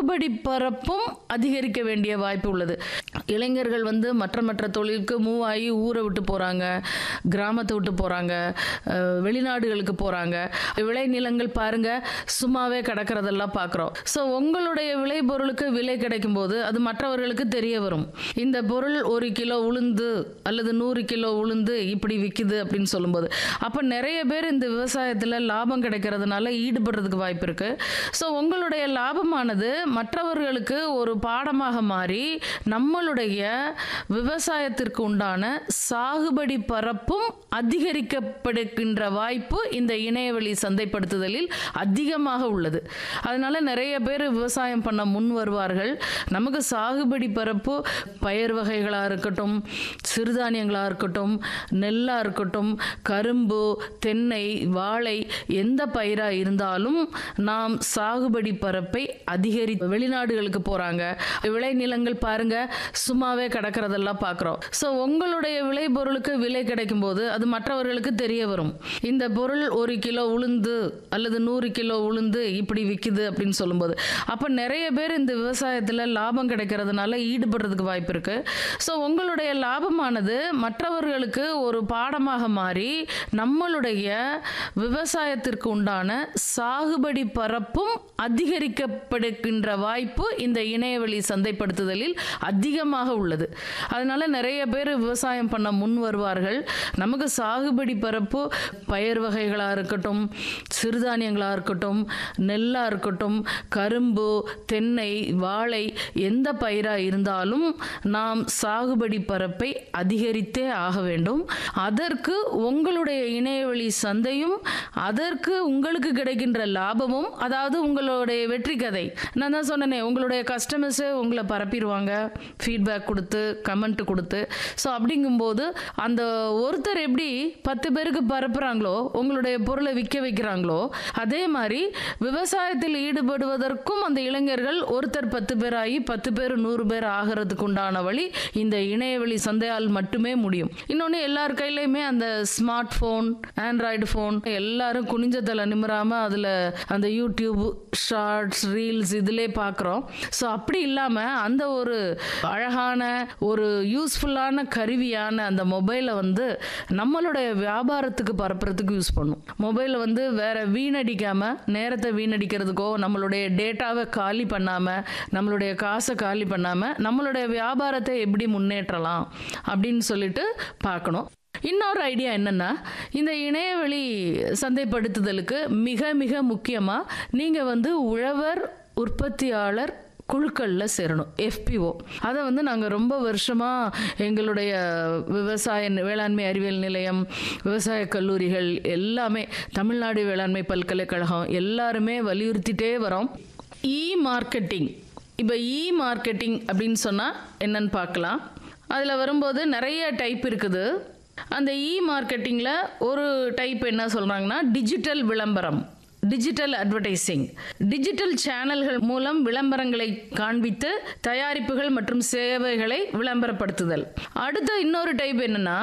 சாகுபடி பரப்பும் அதிகரிக்க வேண்டிய வாய்ப்பு உள்ளது இளைஞர்கள் வந்து மற்ற மற்ற தொழிலுக்கு மூவ் ஆகி ஊரை விட்டு போகிறாங்க கிராமத்தை விட்டு போகிறாங்க வெளிநாடுகளுக்கு போகிறாங்க விளைநிலங்கள் பாருங்க சும்மாவே கிடக்கிறதெல்லாம் பார்க்குறோம் ஸோ உங்களுடைய விளைபொருளுக்கு விலை கிடைக்கும் போது அது மற்றவர்களுக்கு தெரிய வரும் இந்த பொருள் ஒரு கிலோ உளுந்து அல்லது நூறு கிலோ உளுந்து இப்படி விற்கிது அப்படின்னு சொல்லும்போது அப்போ நிறைய பேர் இந்த விவசாயத்தில் லாபம் கிடைக்கிறதுனால ஈடுபடுறதுக்கு வாய்ப்பு இருக்கு ஸோ உங்களுடைய லாபமானது மற்றவர்களுக்கு ஒரு பாடமாக மாறி நம்மளுடைய விவசாயத்திற்கு உண்டான சாகுபடி பரப்பும் அதிகரிக்கப்படுகின்ற வாய்ப்பு இந்த இணையவழி சந்தைப்படுத்துதலில் அதிகமாக உள்ளது அதனால நிறைய பேர் விவசாயம் பண்ண முன் வருவார்கள் நமக்கு சாகுபடி பரப்பு பயிர் வகைகளாக இருக்கட்டும் சிறுதானியங்களாக இருக்கட்டும் நெல்லாக இருக்கட்டும் கரும்பு தென்னை வாழை எந்த பயிராக இருந்தாலும் நாம் சாகுபடி பரப்பை அதிகரி வெளிநாடுகளுக்கு போகிறாங்க விளைநிலங்கள் பாருங்க சும்மாவே கிடக்கிறதெல்லாம் பார்க்குறோம் ஸோ உங்களுடைய விளைபொருளுக்கு விலை கிடைக்கும் போது அது மற்றவர்களுக்கு தெரிய வரும் இந்த பொருள் ஒரு கிலோ உளுந்து அல்லது நூறு கிலோ உளுந்து இப்படி விற்கிது அப்படின்னு சொல்லும்போது அப்போ நிறைய பேர் இந்த விவசாயத்தில் லாபம் கிடைக்கிறதுனால ஈடுபடுறதுக்கு வாய்ப்பு இருக்கு ஸோ உங்களுடைய லாபமானது மற்றவர்களுக்கு ஒரு பாடமாக மாறி நம்மளுடைய விவசாயத்திற்கு உண்டான சாகுபடி பரப்பும் அதிகரிக்கப்படுகின்ற வாய்ப்பு இந்த இணையவழி சந்தைப்படுத்துதலில் அதிகமாக உள்ளது அதனால நிறைய பேர் விவசாயம் பண்ண முன் வருவார்கள் நமக்கு சாகுபடி பரப்பு பயிர் வகைகளாக இருக்கட்டும் சிறுதானியங்களாக இருக்கட்டும் நெல்லாக இருக்கட்டும் கரும்பு தென்னை வாழை எந்த பயிராக இருந்தாலும் நாம் சாகுபடி பரப்பை அதிகரித்தே ஆக வேண்டும் அதற்கு உங்களுடைய இணையவழி சந்தையும் அதற்கு உங்களுக்கு கிடைக்கின்ற லாபமும் அதாவது உங்களுடைய வெற்றி கதை நான் தான் சொன்னேனே உங்களுடைய கஸ்டமர்ஸே உங்களை பரப்பிடுவாங்க ஃபீட்பேக் கொடுத்து கமெண்ட் கொடுத்து ஸோ அப்படிங்கும்போது அந்த ஒருத்தர் எப்படி பத்து பேருக்கு பரப்புகிறாங்களோ உங்களுடைய பொருளை விற்க வைக்கிறாங்களோ அதே மாதிரி விவசாயத்தில் ஈடுபடுவதற்கும் அந்த இளைஞர்கள் ஒருத்தர் பத்து பேர் ஆகி பத்து பேர் நூறு பேர் ஆகிறதுக்கு உண்டான வழி இந்த இணையவழி சந்தையால் மட்டுமே முடியும் இன்னொன்று எல்லார் கையிலையுமே அந்த ஸ்மார்ட் ஃபோன் ஆண்ட்ராய்டு ஃபோன் எல்லாரும் குனிஞ்ச தலை நிமிராமல் அதில் அந்த யூடியூப் ஷார்ட்ஸ் ரீல்ஸ் இதிலே பார்க்குறோம் ஸோ அப்படி இல்லாமல் அந்த ஒரு அழகான ஒரு யூஸ்ஃபுல்லான கருவியான அந்த மொபைலை வந்து நம்மளுடைய வியாபாரத்துக்கு பரப்புறதுக்கு யூஸ் பண்ணும் மொபைலை வந்து வேற வீணடிக்காமல் நேரத்தை வீணடிக்கிறதுக்கோ நம்மளுடைய டேட்டாவை காலி பண்ணாமல் நம்மளுடைய காசை காலி பண்ணாமல் நம்மளுடைய வியாபாரத்தை எப்படி முன்னேற்றலாம் அப்படின்னு சொல்லிட்டு பார்க்கணும் இன்னொரு ஐடியா என்னன்னா இந்த இணையவழி சந்தைப்படுத்துதலுக்கு மிக மிக முக்கியமாக நீங்கள் வந்து உழவர் உற்பத்தியாளர் குழுக்களில் சேரணும் எஃபிஓ அதை வந்து நாங்கள் ரொம்ப வருஷமாக எங்களுடைய விவசாய வேளாண்மை அறிவியல் நிலையம் விவசாய கல்லூரிகள் எல்லாமே தமிழ்நாடு வேளாண்மை பல்கலைக்கழகம் எல்லாருமே வலியுறுத்திட்டே வரோம் இ மார்க்கெட்டிங் இப்போ இ மார்க்கெட்டிங் அப்படின்னு சொன்னால் என்னன்னு பார்க்கலாம் அதில் வரும்போது நிறைய டைப் இருக்குது அந்த இ மார்க்கெட்டிங்கில் ஒரு டைப் என்ன சொல்கிறாங்கன்னா டிஜிட்டல் விளம்பரம் டிஜிட்டல் அட்வர்டைசிங் டிஜிட்டல் சேனல்கள் மூலம் விளம்பரங்களை காண்பித்து தயாரிப்புகள் மற்றும் சேவைகளை விளம்பரப்படுத்துதல் அடுத்த இன்னொரு டைப் என்னன்னா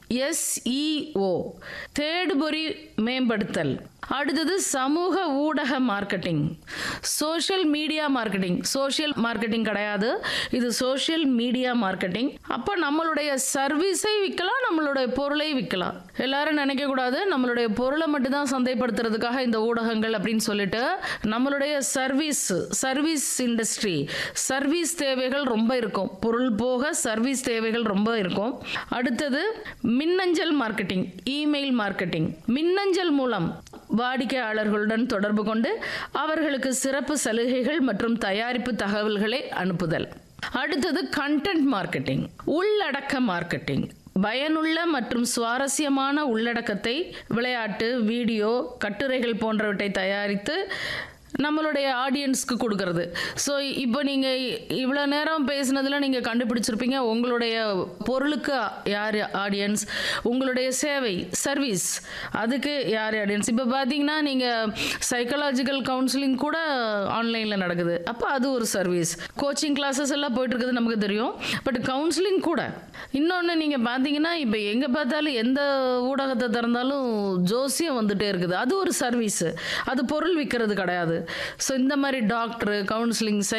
எஸ்இஓ தேடுபொறி மேம்படுத்தல் அடுத்தது சமூக ஊடக marketing social media marketing social marketing கிடையாது இது சோஷியல் மீடியா மார்க்கெட்டிங் அப்போ நம்மளுடைய சர்வீஸை விற்கலாம் நம்மளுடைய பொருளை விற்கலாம் எல்லாரும் நினைக்க கூடாது நம்மளுடைய பொருளை மட்டும்தான் சந்தைப்படுத்துறதுக்காக இந்த ஊடகங்கள் அப்படின்னு சொல்லிட்டு நம்மளுடைய சர்வீஸ் சர்வீஸ் இண்டஸ்ட்ரி சர்வீஸ் தேவைகள் ரொம்ப இருக்கும் பொருள் போக சர்வீஸ் தேவைகள் ரொம்ப இருக்கும் அடுத்தது மின்னஞ்சல் மார்க்கெட்டிங் இமெயில் மார்க்கெட்டிங் மின்னஞ்சல் மூலம் வாடிக்கையாளர்களுடன் தொடர்பு கொண்டு அவர்களுக்கு சிறப்பு சலுகைகள் மற்றும் தயாரிப்பு தகவல்களை அனுப்புதல் அடுத்தது கண்டென்ட் மார்க்கெட்டிங் உள்ளடக்க மார்க்கெட்டிங் பயனுள்ள மற்றும் சுவாரஸ்யமான உள்ளடக்கத்தை விளையாட்டு வீடியோ கட்டுரைகள் போன்றவற்றை தயாரித்து நம்மளுடைய ஆடியன்ஸ்க்கு கொடுக்கறது ஸோ இப்போ நீங்கள் இவ்வளோ நேரம் பேசுனதில் நீங்கள் கண்டுபிடிச்சிருப்பீங்க உங்களுடைய பொருளுக்கு யார் ஆடியன்ஸ் உங்களுடைய சேவை சர்வீஸ் அதுக்கு யார் ஆடியன்ஸ் இப்போ பார்த்தீங்கன்னா நீங்கள் சைக்கலாஜிக்கல் கவுன்சிலிங் கூட ஆன்லைனில் நடக்குது அப்போ அது ஒரு சர்வீஸ் கோச்சிங் கிளாஸஸ் எல்லாம் போயிட்டு இருக்குது நமக்கு தெரியும் பட் கவுன்சிலிங் கூட இன்னொன்று நீங்கள் பார்த்தீங்கன்னா இப்போ எங்கே பார்த்தாலும் எந்த ஊடகத்தை திறந்தாலும் ஜோசியம் வந்துட்டே இருக்குது அது ஒரு சர்வீஸ் அது பொருள் விற்கிறது கிடையாது ஸோ இந்த மாதிரி டாக்டரு கவுன்சிலிங்